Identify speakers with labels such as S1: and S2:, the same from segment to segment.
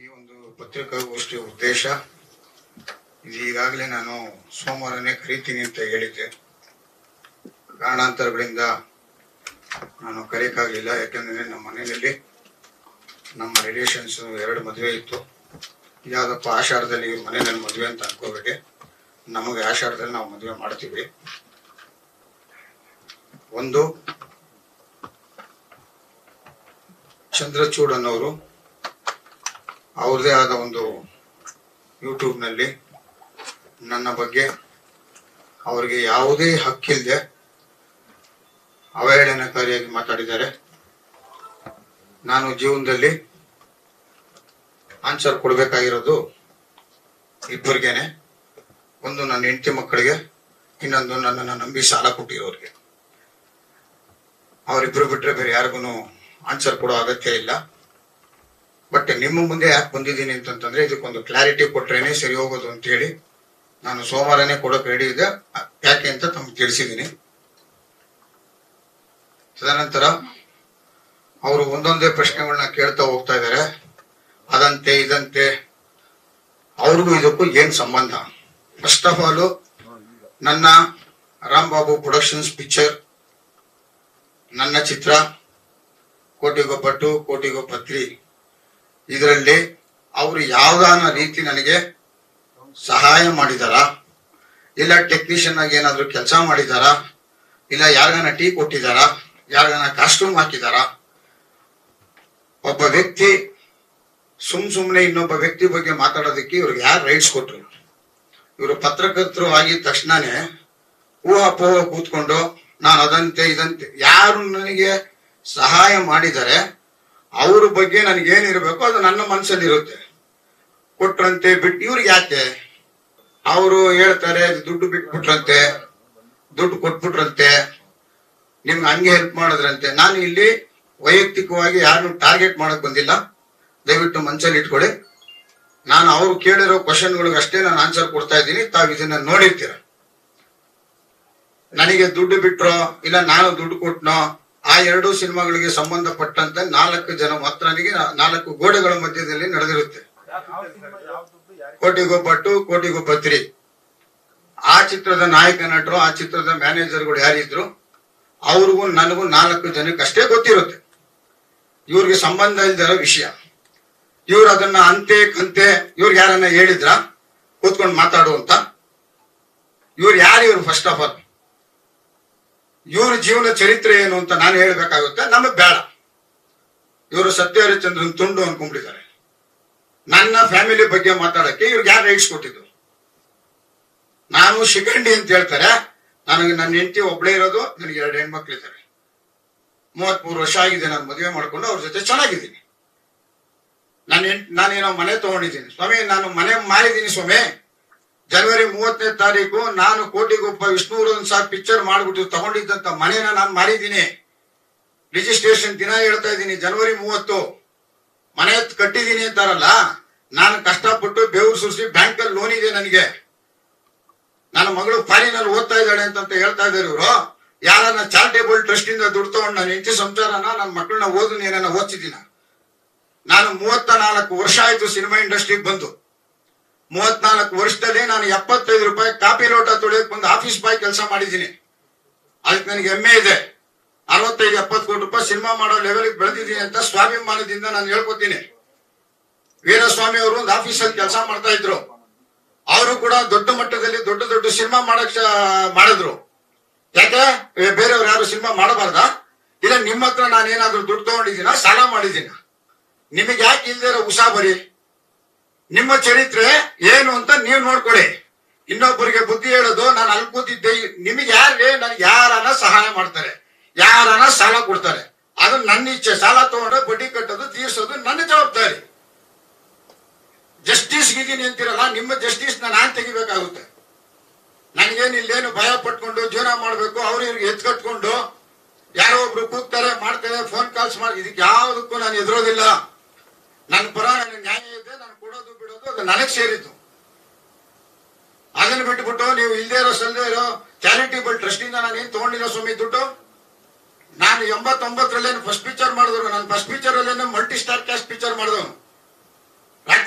S1: ಈ ಒಂದು ಪತ್ರಿಕಾಗೋಷ್ಠಿಯ ಉದ್ದೇಶ ಇದು ಈಗಾಗಲೇ ನಾನು ಸೋಮವಾರನೇ ಕರೀತೀನಿ ಅಂತ ಹೇಳಿದ್ದೆ ಕಾರಣಾಂತರಗಳಿಂದ ನಾನು ಕರೆಯಕ್ಕಾಗಲಿಲ್ಲ ಯಾಕಂದ್ರೆ ನಮ್ಮ ಮನೆಯಲ್ಲಿ ನಮ್ಮ ರಿಲೇಷನ್ಸ್ ಎರಡು ಮದುವೆ ಇತ್ತು ಯಾವುದಪ್ಪ ಆಷಾಢದಲ್ಲಿ ಇವ್ರ ಮನೆಯಲ್ಲಿ ಮದುವೆ ಅಂತ ಅನ್ಕೋಬೇಡಿ ನಮಗೆ ಆಷಾಢದಲ್ಲಿ ನಾವು ಮದುವೆ ಮಾಡ್ತೀವಿ ಒಂದು ಚಂದ್ರಚೂಡ್ ಅನ್ನೋರು ಅವ್ರದೇ ಆದ ಒಂದು ಯೂಟ್ಯೂಬ್ನಲ್ಲಿ ನನ್ನ ಬಗ್ಗೆ ಅವರಿಗೆ ಯಾವುದೇ ಹಕ್ಕಿಲ್ಲದೆ ಅವಹೇಳನಕಾರಿಯಾಗಿ ಮಾತಾಡಿದ್ದಾರೆ ನಾನು ಜೀವನದಲ್ಲಿ ಆನ್ಸರ್ ಕೊಡಬೇಕಾಗಿರೋದು ಇಬ್ಬರಿಗೇನೆ ಒಂದು ನನ್ನ ಹೆಂಡತಿ ಮಕ್ಕಳಿಗೆ ಇನ್ನೊಂದು ನನ್ನನ್ನು ನಂಬಿ ಸಾಲ ಕೊಟ್ಟಿರೋರಿಗೆ ಅವರಿಬ್ರು ಬಿಟ್ರೆ ಬೇರೆ ಯಾರಿಗೂ ಆನ್ಸರ್ ಕೊಡೋ ಅಗತ್ಯ ಇಲ್ಲ ಬಟ್ ನಿಮ್ಮ ಮುಂದೆ ಯಾಕೆ ಬಂದಿದ್ದೀನಿ ಅಂತಂತಂದ್ರೆ ಇದಕ್ಕೊಂದು ಕ್ಲಾರಿಟಿ ಕೊಟ್ರೇನೆ ಸರಿ ಹೋಗೋದು ಅಂತ ಹೇಳಿ ನಾನು ಸೋಮವಾರನೇ ಕೊಡೋಕೆ ರೆಡಿ ಇದೆ ಯಾಕೆ ಅಂತ ತಮ್ಗೆ ತಿಳಿಸಿದ್ದೀನಿ ತದನಂತರ ಅವರು ಒಂದೊಂದೇ ಪ್ರಶ್ನೆಗಳನ್ನ ಕೇಳ್ತಾ ಹೋಗ್ತಾ ಇದ್ದಾರೆ ಅದಂತೆ ಇದಂತೆ ಅವ್ರಿಗೂ ಇದಕ್ಕೂ ಏನ್ ಸಂಬಂಧ ಫಸ್ಟ್ ಆಫ್ ಆಲ್ ನನ್ನ ರಾಂಬಾಬು ಪ್ರೊಡಕ್ಷನ್ಸ್ ಪಿಕ್ಚರ್ ನನ್ನ ಚಿತ್ರ ಕೋಟಿಗೊಬ್ಬ ಟು ಕೋಟಿಗೊಬ್ಬ ತ್ರೀ ಇದರಲ್ಲಿ ಅವರು ಯಾವ್ದಾನ ರೀತಿ ನನಗೆ ಸಹಾಯ ಮಾಡಿದಾರ ಇಲ್ಲ ಟೆಕ್ನಿಷಿಯನ್ ಆಗಿ ಏನಾದ್ರು ಕೆಲಸ ಮಾಡಿದಾರ ಇಲ್ಲ ಯಾರಿಗಾನ ಟೀ ಕೊಟ್ಟಿದಾರ ಯಾರಿಗಾನ ಕಾಸ್ಟ್ಯೂಮ್ ಹಾಕಿದಾರ ಒಬ್ಬ ವ್ಯಕ್ತಿ ಸುಮ್ ಸುಮ್ನೆ ಇನ್ನೊಬ್ಬ ವ್ಯಕ್ತಿ ಬಗ್ಗೆ ಮಾತಾಡೋದಕ್ಕೆ ಇವ್ರಿಗೆ ಯಾರು ರೈಟ್ಸ್ ಕೊಟ್ರು ಇವರು ಪತ್ರಕರ್ತರು ಆಗಿದ ತಕ್ಷಣನೇ ಊಹಾಪೋಹ ಕೂತ್ಕೊಂಡು ನಾನು ಅದಂತೆ ಇದಂತೆ ಯಾರು ನನಗೆ ಸಹಾಯ ಮಾಡಿದರೆ ಅವ್ರ ಬಗ್ಗೆ ನನಗೇನಿರ್ಬೇಕು ಅದು ನನ್ನ ಮನಸ್ಸಲ್ಲಿ ಇರುತ್ತೆ ಕೊಟ್ರಂತೆ ಬಿಟ್ಟು ಇವ್ರಿಗೆ ಯಾಕೆ ಅವರು ಹೇಳ್ತಾರೆ ದುಡ್ಡು ಬಿಟ್ಬಿಟ್ರಂತೆ ದುಡ್ಡು ಕೊಟ್ಬಿಟ್ರಂತೆ ನಿಮ್ಗೆ ಹಂಗೆ ಹೆಲ್ಪ್ ಮಾಡಿದ್ರಂತೆ ನಾನು ಇಲ್ಲಿ ವೈಯಕ್ತಿಕವಾಗಿ ಯಾರನ್ನು ಟಾರ್ಗೆಟ್ ಮಾಡಕ್ ಬಂದಿಲ್ಲ ದಯವಿಟ್ಟು ಮನ್ಸಲ್ಲಿ ಇಟ್ಕೊಳ್ಳಿ ನಾನು ಅವ್ರು ಕೇಳಿರೋ ಕ್ವಶನ್ಗಳಿಗೆ ಅಷ್ಟೇ ನಾನು ಆನ್ಸರ್ ಕೊಡ್ತಾ ಇದ್ದೀನಿ ತಾವು ಇದನ್ನ ನೋಡಿರ್ತೀರ ನನಗೆ ದುಡ್ಡು ಬಿಟ್ರೋ ಇಲ್ಲ ನಾನು ದುಡ್ಡು ಕೊಟ್ನೋ ಆ ಎರಡು ಸಿನಿಮಾಗಳಿಗೆ ಸಂಬಂಧಪಟ್ಟಂತೆ ನಾಲ್ಕು ಜನ ಮಾತ್ರ ನನಗೆ ನಾ- ನಾಲ್ಕು ಗೋಡೆಗಳ ಮಧ್ಯದಲ್ಲಿ ನಡೆದಿರುತ್ತೆ ಕೋಟಿಗೊಬ್ಬ ಟು ಕೋಟಿಗೊಬ್ಬ ತ್ರೀ ಆ ಚಿತ್ರದ ನಾಯಕ ನಟರು ಆ ಚಿತ್ರದ ಮ್ಯಾನೇಜರ್ಗಳು ಯಾರಿದ್ರು ಅವ್ರಿಗೂ ನನಗೂ ನಾಲ್ಕು ಜನಕ್ಕೆ ಅಷ್ಟೇ ಗೊತ್ತಿರುತ್ತೆ ಇವ್ರಿಗೆ ಸಂಬಂಧ ಇಲ್ದಿರೋ ವಿಷಯ ಇವ್ರು ಅದನ್ನ ಅಂತೆ ಕಂತೆ ಇವ್ರಿಗೆ ಯಾರನ್ನ ಹೇಳಿದ್ರ ಕೂತ್ಕೊಂಡು ಮಾತಾಡು ಅಂತ ಇವ್ರು ಯಾರು ಇವ್ರು ಫಸ್ಟ್ ಆಫ್ ಆಲ್ ಇವ್ರ ಜೀವನ ಚರಿತ್ರೆ ಏನು ಅಂತ ನಾನು ಹೇಳ್ಬೇಕಾಗುತ್ತೆ ನಮಗ್ ಬೇಡ ಇವರು ಸತ್ಯ ಹರಿಶ್ಚಂದ್ರನ್ ತುಂಡು ಅನ್ಕೊಂಡ್ಬಿಟ್ಟಿದ್ದಾರೆ ನನ್ನ ಫ್ಯಾಮಿಲಿ ಬಗ್ಗೆ ಮಾತಾಡಕ್ಕೆ ಇವ್ರಿಗೆ ಯಾರು ರೈಟ್ಸ್ ಕೊಟ್ಟಿದ್ದು ನಾನು ಶಿಖಂಡಿ ಅಂತ ಹೇಳ್ತಾರೆ ನನಗೆ ನನ್ನ ಹೆಂಡತಿ ಒಬ್ಳೇ ಇರೋದು ನನಗೆ ಎರಡು ಹೆಣ್ಮಕ್ಳಿದ್ದಾರೆ ಮೂವತ್ಮೂರು ವರ್ಷ ಆಗಿದೆ ನಾನು ಮದುವೆ ಮಾಡ್ಕೊಂಡು ಅವ್ರ ಜೊತೆ ಚೆನ್ನಾಗಿದ್ದೀನಿ ನಾನು ಹೆಂಡ್- ನಾನೇನೋ ಮನೆ ತಗೊಂಡಿದ್ದೀನಿ ಸ್ವಾಮಿ ನಾನು ಮನೆ ಮಾರಿದ್ದೀನಿ ಸ್ವಾಮಿ ಜನವರಿ ಮೂವತ್ತನೇ ತಾರೀಕು ನಾನು ಕೋಟಿಗೊಬ್ಬ ವಿಷ್ಣುವರ್ಧನ್ ಸಾರ್ ಪಿಕ್ಚರ್ ಮಾಡ್ಬಿಟ್ಟು ತಗೊಂಡಿದ್ದಂತ ಮನೇನ ನಾನು ಮಾರಿದ್ದೀನಿ ರಿಜಿಸ್ಟ್ರೇಷನ್ ದಿನ ಹೇಳ್ತಾ ಇದ್ದೀನಿ ಜನವರಿ ಮೂವತ್ತು ಮನೆ ಕಟ್ಟಿದ್ದೀನಿ ಅಂತಾರಲ್ಲ ನಾನು ಕಷ್ಟಪಟ್ಟು ಬೆವರು ಸುರಿಸಿ ಬ್ಯಾಂಕಲ್ಲಿ ಲೋನ್ ಇದೆ ನನಗೆ ನನ್ನ ಮಗಳು ಫಾರಿನಲ್ಲಿ ಓದ್ತಾ ಇದ್ದಾಳೆ ಅಂತ ಹೇಳ್ತಾ ಇದ್ದಾರೆ ಇವರು ಯಾರನ್ನ ಚಾರಿಟೇಬಲ್ ಟ್ರಸ್ಟ್ ಇಂದ ದುಡ್ಡು ತಗೊಂಡು ನನ್ನ ಹೆಂಡತಿ ಸಂಸಾರನ ನನ್ನ ಮಕ್ಕಳನ್ನ ಓದು ಏನಾನ ಓದ್ತಿದ್ದೀನ ನಾನು ಮೂವತ್ತ ನಾಲ್ಕು ವರ್ಷ ಆಯ್ತು ಸಿನಿಮಾ ಇಂಡಸ್ಟ್ರಿಗೆ ಬಂದು ಮೂವತ್ನಾಲ್ಕು ವರ್ಷದಲ್ಲಿ ನಾನು ಎಪ್ಪತ್ತೈದು ರೂಪಾಯಿ ಕಾಪಿ ಲೋಟ ತೊಳೆಯಕ್ ಬಂದು ಆಫೀಸ್ ಬಾಯ್ ಕೆಲಸ ಮಾಡಿದ್ದೀನಿ ಅದಕ್ಕೆ ನನಗೆ ಹೆಮ್ಮೆ ಇದೆ ಅರವತ್ತೈದು ಎಪ್ಪತ್ತು ಕೋಟಿ ರೂಪಾಯಿ ಸಿನಿಮಾ ಮಾಡೋ ಲೆವೆಲ್ಗೆ ಬೆಳೆದಿದ್ದೀನಿ ಅಂತ ಸ್ವಾಭಿಮಾನದಿಂದ ನಾನು ಹೇಳ್ಕೊತೀನಿ ವೀರಸ್ವಾಮಿ ಅವರು ಒಂದು ಆಫೀಸಲ್ಲಿ ಕೆಲಸ ಮಾಡ್ತಾ ಇದ್ರು ಅವರು ಕೂಡ ದೊಡ್ಡ ಮಟ್ಟದಲ್ಲಿ ದೊಡ್ಡ ದೊಡ್ಡ ಸಿನಿಮಾ ಮಾಡಕ್ ಶ- ಮಾಡಿದ್ರು ಯಾಕೆ ಏ, ಬೇರೆಯವ್ರು ಯಾರು ಸಿನಿಮಾ ಮಾಡಬಾರ್ದಾ ಇಲ್ಲ ನಿಮ್ಮ ಹತ್ರ ನಾನು ಏನಾದ್ರು ದುಡ್ಡು ತಗೊಂಡಿದ್ದೀನ ಸಾಲ ಮಾಡಿದ್ದೀನ ನಿಮಗೆ ಯಾಕೆ ಇಲ್ದೇ ಇರೋ ಉಸಾಬರಿ ನಿಮ್ಮ ಚರಿತ್ರೆ ಏನು ಅಂತ ನೀವು ನೋಡ್ಕೊಳ್ಳಿ ಇನ್ನೊಬ್ಬರಿಗೆ ಬುದ್ಧಿ ಹೇಳೋದು ನಾನು ಅಲ್ಲಿ ಕೂತಿದ್ದೆ ನಿಮಗೆ ಯಾರೇ ನನಗೆ ಯಾರನ್ನ ಸಹಾಯ ಮಾಡ್ತಾರೆ ಯಾರನ್ನ ಸಾಲ ಕೊಡ್ತಾರೆ ಅದು ನನ್ನ ಇಚ್ಛೆ ಸಾಲ ತಗೊಂಡ್ರೆ ಬಡ್ಡಿ ಕಟ್ಟೋದು ತೀರ್ಸೋದು ನನ್ನ ಜವಾಬ್ದಾರಿ ಜಸ್ಟಿಸ್ ಇದೀನಿ ಅಂತಿರಲ್ಲ ನಿಮ್ಮ ಜಸ್ಟಿಸ್ ನಾನ್ ತೆಗಿಬೇಕಾಗುತ್ತೆ ನನಗೇನು ಇಲ್ಲೇನು ಭಯ ಪಟ್ಕೊಂಡು ಜೀವನ ಮಾಡ್ಬೇಕು ಅವ್ರು ಇವ್ರಿಗೆ ಎತ್ಕಟ್ಕೊಂಡು ಯಾರೋ ಒಬ್ರು ಕೂಗ್ತಾರೆ ಮಾಡ್ತಾರೆ ಫೋನ್ ಕಾಲ್ಸ್ ಮಾಡಿ ಇದಕ್ಕೆ ಯಾವುದಕ್ಕೂ ನಾನು ಎದುರೋದಿಲ್ಲ ನನ್ನ ಪರ ನನಗೆ ನ್ಯಾಯ ಇದೆ ನಾನು ಕೊಡೋದು ಬಿಡೋದು ಅದು ನನಗೆ ಸೇರಿದ್ದು ಅದನ್ನ ಬಿಟ್ಬಿಟ್ಟು ನೀವು ಇಲ್ದೇ ಇರೋ ಸಲ್ದೇ ಇರೋ ಚಾರಿಟೇಬಲ್ ಟ್ರಸ್ಟ್ ಇಂದ ನಾನು ಏನ್ ತಗೊಂಡಿಲ್ಲ ಸ್ವಾಮಿ ದುಡ್ಡು ನಾನು ಎಂಬತ್ತೊಂಬತ್ತರಲ್ಲೇನು ಫಸ್ಟ್ ಪಿಕ್ಚರ್ ಮಾಡಿದ್ರು ನಾನು ಫಸ್ಟ್ ಪಿಕ್ಚರ್ ಅಲ್ಲೇನು ಮಲ್ಟಿ ಸ್ಟಾರ್ ಕ್ಯಾಸ್ಟ್ ಪಿಕ್ಚರ್ ಮಾಡಿದವನು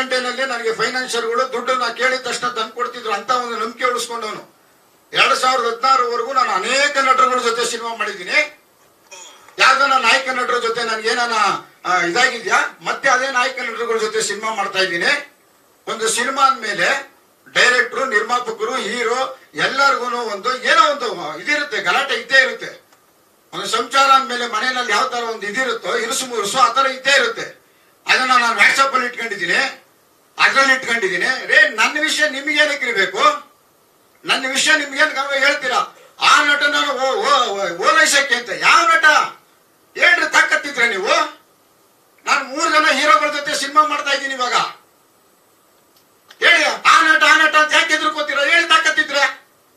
S1: ಗಂಟೆನಲ್ಲಿ ನನಗೆ ಫೈನಾನ್ಷಿಯರ್ಗಳು ದುಡ್ಡನ್ನ ಕೇಳಿದ ತಕ್ಷಣ ತಂದು ಕೊಡ್ತಿದ್ರು ಅಂತ ಒಂದು ನಂಬಿಕೆ ಉಳಿಸ್ಕೊಂಡವನು ಎರಡ್ ಸಾವಿರದ ಹದಿನಾರವರೆಗೂ ನಾನು ಅನೇಕ ನಟರುಗಳ ಜೊತೆ ಸಿನಿಮಾ ಮಾಡಿದ್ದೀನಿ ಯಾವ್ದನ ನಾಯಕ ನಟರ ಜೊತೆ ನನ್ಗೆ ಏನಾನ ಆ, ಇದಾಗಿದ್ಯಾ ಮತ್ತೆ ಅದೇ ನಾಯಕ ನಟರುಗಳ ಜೊತೆ ಸಿನಿಮಾ ಮಾಡ್ತಾ ಇದ್ದೀನಿ ಒಂದು ಸಿನಿಮಾ ಅಂದ್ಮೇಲೆ ಡೈರೆಕ್ಟ್ರು ನಿರ್ಮಾಪಕರು ಹೀರೋ ಎಲ್ಲರಿಗೂ ಒಂದು ಏನೋ ಒಂದು ಇದಿರುತ್ತೆ ಗಲಾಟೆ ಇದ್ದೇ ಇರುತ್ತೆ ಒಂದು ಸಂಚಾರ ಅಂದ್ಮೇಲೆ ಮನೆಯಲ್ಲಿ ಯಾವ ತರ ಒಂದು ಇದಿರುತ್ತೋ ಇರುಸು ಮುರುಸು ಆ ತರ ಇದ್ದೇ ಇರುತ್ತೆ ಅದನ್ನ ನಾನು ವಾಟ್ಸಪ್ ಅಲ್ಲಿ ಇಟ್ಕೊಂಡಿದ್ದೀನಿ ಅದ್ರಲ್ಲಿ ಇಟ್ಕೊಂಡಿದ್ದೀನಿ ರೇ ನನ್ನ ವಿಷಯ ನಿಮ್ಗೆ ಏನಕ್ಕೆ ಇರಬೇಕು ನನ್ನ ವಿಷಯ ನಿಮ್ಗೆ ಹೇಳ್ತೀರಾ ಆ ನಟನ ಓ- ಓ- ಓ- ಓಲೈಸಕ್ಕೆ ಅಂತ ಯಾವ ನಟ ಹೇಳ್ರಿ ತಕ್ಕತ್ತಿದ್ರೆ ನೀವು ನಾನು ಮೂರು ಜನ ಹೀರೋಗಳ ಜೊತೆ ಸಿನಿಮಾ ಮಾಡ್ತಾ ಇದ್ದೀನಿ ಇವಾಗ ಹೇಳಿ ಆ ನಟ ಆ ನಟ ಅಂತ ಯಾಕೆ ಎದುರ್ಕೋತೀರ ಹೇಳಿ ತಾಕತ್ತಿದ್ರೆ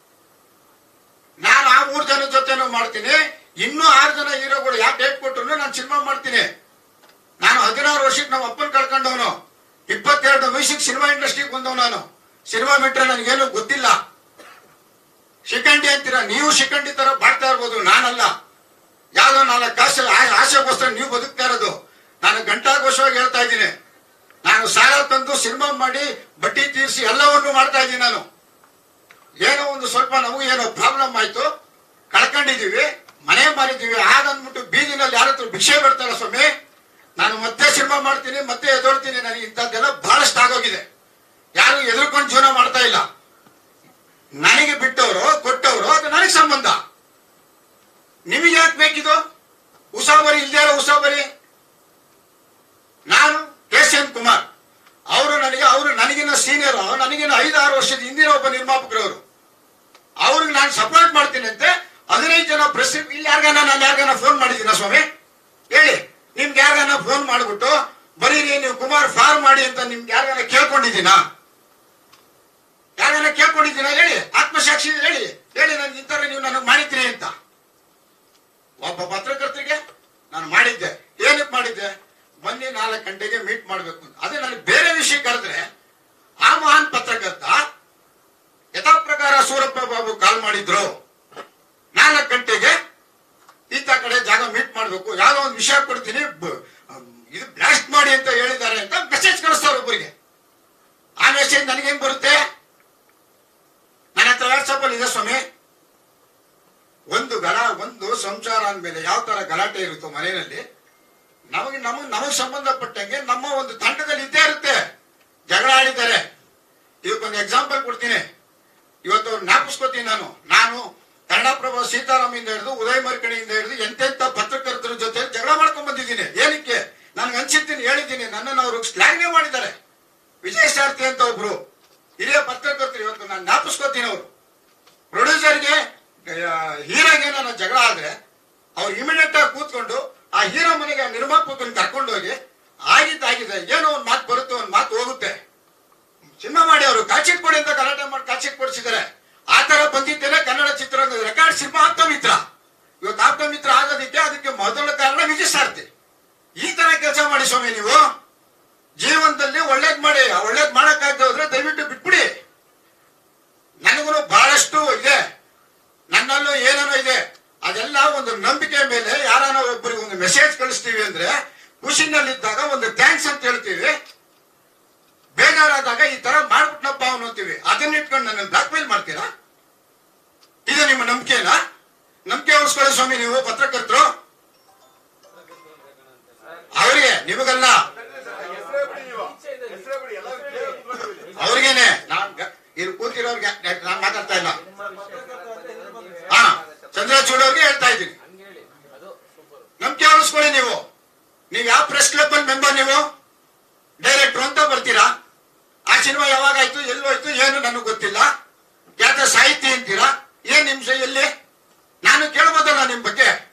S1: ನಾನು ಆ ಮೂರು ಜನ ಜೊತೆನೂ ಮಾಡ್ತೀನಿ ಇನ್ನೂ ಆರು ಜನ ಹೀರೋಗಳು ಯಾಕೆ ಡೇಟ್ ಕೊಟ್ಟರು ನಾನು ಸಿನಿಮಾ ಮಾಡ್ತೀನಿ ನಾನು ಹದಿನಾರು ವರ್ಷಕ್ಕೆ ನಮ್ಮ ಅಪ್ಪನ ಕಳ್ಕೊಂಡವನು ಇಪ್ಪತ್ತೆರಡು ವಯಸ್ಸಿಗೆ ಸಿನಿಮಾ ಇಂಡಸ್ಟ್ರಿಗೆ ಬಂದವ್ ನಾನು ಸಿನಿಮಾ ಬಿಟ್ರೆ ನನಗೇನು ಗೊತ್ತಿಲ್ಲ ಶಿಖಂಡಿ ಅಂತೀರಾ ನೀವು ಶಿಖಂಡಿ ತರ ಬಾಳ್ತಾ ಇರ್ಬೋದು ನಾನಲ್ಲ ಯಾವ್ದೋ ನಾಲ್ಕು ಆಸೆ ಆ- ಆಸೆಗೋಸ್ಕರ ನೀವು ಬದುಕ್ತಾ ಇರೋದು ನಾನು ಗಂಟಾಘೋಷವಾಗಿ ಹೇಳ್ತಾ ಇದ್ದೀನಿ ನಾನು ಸಾಲ ತಂದು ಸಿನಿಮಾ ಮಾಡಿ ಬಡ್ಡಿ ತೀರಿಸಿ ಎಲ್ಲವನ್ನು ಮಾಡ್ತಾ ಇದ್ದೀನಿ ನಾನು ಏನೋ ಒಂದು ಸ್ವಲ್ಪ ನಮಗೂ ಏನೋ ಪ್ರಾಬ್ಲಮ್ ಆಯ್ತು ಕಳ್ಕೊಂಡಿದೀವಿ ಮನೆ ಮಾರಿದೀವಿ ಹಾಗಂದ್ಬಿಟ್ಟು ಬೀದಿನಲ್ಲಿ ಯಾರ ಹತ್ರ ಭಿಕ್ಷೆ ಬಿಡ್ತಾರ ಸ್ವಾಮಿ ನಾನು ಮತ್ತೆ ಸಿನಿಮಾ ಮಾಡ್ತೀನಿ ಮತ್ತೆ ಎದೊಳ್ತೀನಿ ನನಗೆ ಇಂಥದ್ದೆಲ್ಲ ಬಹಳಷ್ಟು ಆಗೋಗಿದೆ ಯಾರು ಎದುರ್ಕೊಂಡು ಜೀವನ ಮಾಡ್ತಾ ಇಲ್ಲ ನನಗೆ ಬಿಟ್ಟವರು ಕೊಟ್ಟವರು ಅದು ನನಗೆ ಸಂಬಂಧ ನಿಮಗೆ ಯಾಕೆ ಬೇಕಿದು ಉಸಾಬರಿ ಇಲ್ದೇ ಇರೋ ಉಸಾಬರಿ ನಾನು ಕೆ ಸಿ ಎನ್ ಕುಮಾರ್ ಅವರು ನನಗೆ ಅವರು ನನಗಿನ ಸೀನಿಯರ್ ನನಗಿನ ಐದಾರು ವರ್ಷದ ಹಿಂದಿನ ಒಬ್ಬ ನಿರ್ಮಾಪಕರವರು ಅವ್ರಿಗೆ ನಾನು ಸಪೋರ್ಟ್ ಮಾಡ್ತೀನಿ ಅಂತೆ ಹದಿನೈದು ಜನ ಪ್ರೆಸ್ ಇಲ್ಲಿ ಯಾರಿಗಾನ ನಾನು ಯಾರಿಗಾನ ಫೋನ್ ಮಾಡಿದ್ದೀನ ಸ್ವಾಮಿ ಹೇಳಿ ನಿಮ್ಗೆ ಯಾರಿಗಾನ ಫೋನ್ ಮಾಡ್ಬಿಟ್ಟು ಬರೀರಿ ನೀವು ಕುಮಾರ್ ಫಾರ್ ಮಾಡಿ ಅಂತ ನಿಮ್ಗೆ ಯಾರಿಗಾನ ಕೇಳ್ಕೊಂಡಿದ್ದೀನಾ ಯಾರನ್ನ ಕೇಳ್ಕೊಂಡಿದ್ದೀರಾ ಹೇಳಿ ಆತ್ಮಸಾಕ್ಷಿ ಹೇಳಿ ಹೇಳಿ ನನ್ಗೆ ಇಂತರ ನೀವು ನನಗೆ ಮಾಡಿದ್ರಿ ಅಂತ ಒಬ್ಬ ಪತ್ರಕರ್ತರಿಗೆ ನಾನು ಮಾಡಿದ್ದೆ ಏನಕ್ಕೆ ಮಾಡಿದ್ದೆ ಬನ್ನಿ ನಾಲ್ಕು ಗಂಟೆಗೆ ಮೀಟ್ ಮಾಡ್ಬೇಕು ಅಂತ ಅದೇ ನನಗೆ ಬೇರೆ ವಿಷಯ ಕರೆದ್ರೆ ಆ ಮಹಾನ್ ಪತ್ರಕರ್ತ ಯಥಾ ಪ್ರಕಾರ ಸೂರಪ್ಪ ಬಾಬು ಕಾಲ್ ಮಾಡಿದ್ರು ನಾಲ್ಕು ಗಂಟೆಗೆ ಈತ ಕಡೆ ಜಾಗ ಮೀಟ್ ಮಾಡ್ಬೇಕು ಯಾವ್ದೋ ಒಂದು ವಿಷಯ ಕೊಡ್ತೀನಿ ಬ- ಇದು ಬ್ಲಾಸ್ಟ್ ಮಾಡಿ ಅಂತ ಹೇಳಿದ್ದಾರೆ ಅಂತ ಮೆಸೇಜ್ ಕಳಿಸ್ತಾರೆ ಒಬ್ಬರಿಗೆ ಆ ಮೆಸೇಜ್ ನನಗೇನ್ ಬರುತ್ತೆ ನನ್ನ ಹತ್ರ ವಾಟ್ಸಪ್ ಅಲ್ಲಿ ಇದೆ ಸ್ವಾಮಿ ಒಂದು ಗಲ ಒಂದು ಸಂಸಾರ ಅಂದ್ಮೇಲೆ ಯಾವ ತರ ಗಲಾಟೆ ಇರುತ್ತೋ ಮನೆಯಲ್ಲಿ ನಮಗೆ ನಮಗ್ ನಮಗ್ ಸಂಬಂಧಪಟ್ಟಂಗೆ ನಮ್ಮ ಒಂದು ತಂಡದಲ್ಲಿ ಇದ್ದೇ ಇರುತ್ತೆ ಜಗಳ ಆಡಿದ್ದಾರೆ ಇದಕ್ಕೊಂದು ಎಕ್ಸಾಂಪಲ್ ಕೊಡ್ತೀನಿ ಇವತ್ತು ಜ್ಞಾಪಿಸ್ಕೋತೀನಿ ನಾನು ನಾನು ಕನ್ನಡಪ್ರಭ ಸೀತಾರಾಮಿಂದ ಹಿಡಿದು ಉದಯ ಮರ್ಕಣಿಯಿಂದ ಹಿಡಿದು ಎಂತೆಂತ ಪತ್ರಕರ್ತರ ಜೊತೆ ಜಗಳ ಮಾಡ್ಕೊಂಡ್ ಬಂದಿದ್ದೀನಿ ಏನಕ್ಕೆ ನನ್ಗೆ ಅನ್ಸಿದ್ದೀನಿ ಹೇಳಿದ್ದೀನಿ ನನ್ನನ್ನು ಅವರು ಶ್ಲಾಘನೆ ಮಾಡಿದ್ದಾರೆ ವಿಜಯ್ ಸಾರ್ಥಿ ಅಂತ ಒಬ್ರು ಹಿರಿಯ ಪತ್ರಕರ್ತರು ಇವತ್ತು ನಾನು ಜ್ಞಾಪಿಸ್ಕೋತೀನಿ ಅವರು ಪ್ರೊಡ್ಯೂಸರ್ಗೆ ಹೀರೋಗೆ ನನ್ನ ಜಗಳ ಆದ್ರೆ ಅವ್ರು ಇಮಿಡಿಯೇಟ್ ಆಗಿ ಕೂತ್ಕೊಂಡು ಆ ಹೀರೋ ಮನೆಗೆ ಆ ನಿರ್ಮಾಪಕನ ಕರ್ಕೊಂಡು ಹೋಗಿ ಆಗಿದ್ದಾಗಿದೆ ಏನೋ ಒಂದ್ ಮಾತು ಬರುತ್ತೆ ಒಂದ್ ಮಾತು ಹೋಗುತ್ತೆ ಸಿನಿಮಾ ಮಾಡಿ ಅವರು ಕಾಚಿಟ್ ಕೊಡಿ ಅಂತ ಗಲಾಟೆ ಮಾಡಿ ಕಾಚಿಟ್ ಕೊಡಿಸಿದ್ದಾರೆ ಆ ತರ ಬಂದಿದ್ದೇನೆ ಕನ್ನಡ ಚಿತ್ರರಂಗದ ರೆಕಾರ್ಡ್ ಸಿನಿಮಾ ಆಪ್ತ ಮಿತ್ರ ಇವತ್ತು ಆಪ್ತ ಮಿತ್ರ ಆಗೋದಿಕ್ಕೆ ಅದಕ್ಕೆ ಮೊದಲ ಕಾರಣ ವಿಜಯ್ ಸಾರ್ಥಿ ಈ ತರ ಕೆಲಸ ಮಾಡಿ ಸ್ವಾಮಿ ನೀವು ಜೀವನದಲ್ಲಿ ಒಳ್ಳೇದ್ ಮಾಡಿ ಆ ಒಳ್ಳೇದ್ ಮಾಡಕ್ಕಾಗದೆ ಹೋದ್ರೆ ದಯವಿಟ್ಟು ಬಿಟ್ಬಿಡಿ ನನಗೂ ಬಹಳಷ್ಟು ಇದೆ ನನ್ನಲ್ಲೂ ಏನೇನೋ ಇದೆ ಅದೆಲ್ಲ ಒಂದು ನಂಬಿಕೆ ಮೇಲೆ ಯಾರಾನ ಒಬ್ಬರಿಗೆ ಒಂದು ಮೆಸೇಜ್ ಕಳಿಸ್ತೀವಿ ಅಂದ್ರೆ ಖುಷಿನಲ್ಲಿದ್ದಾಗ ಒಂದು ಥ್ಯಾಂಕ್ಸ್ ಅಂತ ಹೇಳ್ತೀವಿ ಬೇಜಾರಾದಾಗ ಈ ತರ ಮಾಡ್ಬಿಟ್ನಪ್ಪ ಅವನು ಅಂತೀವಿ ಅದನ್ನ ಇಟ್ಕೊಂಡು ನನ್ನ ಬ್ಲಾಕ್ ಮೇಲ್ ಮಾಡ್ತೀರಾ ಇದು ನಿಮ್ಮ ನಂಬಿಕೆನಾ ನಂಬಿಕೆ ಉಳಿಸ್ಕೊಳ್ಳಿ ಸ್ವಾಮಿ ನೀವು ಪತ್ರಕರ್ತರು ಅವರಿಗೆ ನಿಮಗಲ್ಲ ಅವ್ರಿಗೇನೆ ನಾನ್ ಗ- ಇಲ್ಲಿ ಕೂತಿರೋರ್ಗೆ ನಾನು ಮಾತಾಡ್ತಾ ಇಲ್ಲ ಹಾ ಚಂದ್ರಚೂಡ್ ಅವ್ರಿಗೆ ಹೇಳ್ತಾ ಇದ್ದೀನಿ ನಂಬಿಕೆ ಉಳಿಸ್ಕೊಳ್ಳಿ ನೀವು ನೀವು ಯಾವ ಪ್ರೆಸ್ ಕ್ಲಬ್ ಅಲ್ಲಿ ಮೆಂಬರ್ ನೀವು ಡೈರೆಕ್ಟ್ರು ಅಂತ ಬರ್ತೀರಾ ಆ ಸಿನಿಮಾ ಯಾವಾಗಾಯ್ತು ಎಲ್ಲೋಯ್ತು ಏನು ನನಗೆ ಗೊತ್ತಿಲ್ಲ ಯಾಕೆ ಸಾಹಿತಿ ಅಂತೀರಾ ಏನ್ ನಿಮಿಷ ಎಲ್ಲಿ ನಾನು ಕೇಳ್ಬೋದಲ್ಲ ನಿಮ್ ಬಗ್ಗೆ